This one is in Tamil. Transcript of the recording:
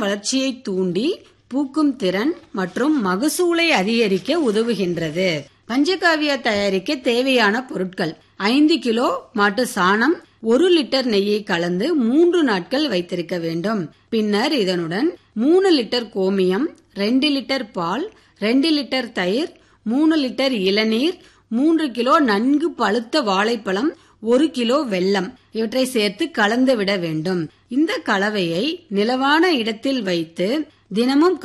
வளர்ச்சியை தூண்டி பூக்கும் திறன் மற்றும் மகசூலை அதிகரிக்க உதவுகின்றது பஞ்சகாவியா தயாரிக்க தேவையான பொருட்கள் ஐந்து கிலோ மாட்டு சாணம் ஒரு லிட்டர் நெய்யை கலந்து மூன்று நாட்கள் வைத்திருக்க வேண்டும் பின்னர் இதனுடன் மூணு லிட்டர் கோமியம் ரெண்டு லிட்டர் பால் ரெண்டு லிட்டர் தயிர் மூணு லிட்டர் இளநீர் மூன்று கிலோ நன்கு பழுத்த வாழைப்பழம் ஒரு கிலோ வெல்லம் இவற்றை சேர்த்து கலந்து விட வேண்டும் இந்த கலவையை நிலவான இடத்தில் வைத்து தினமும்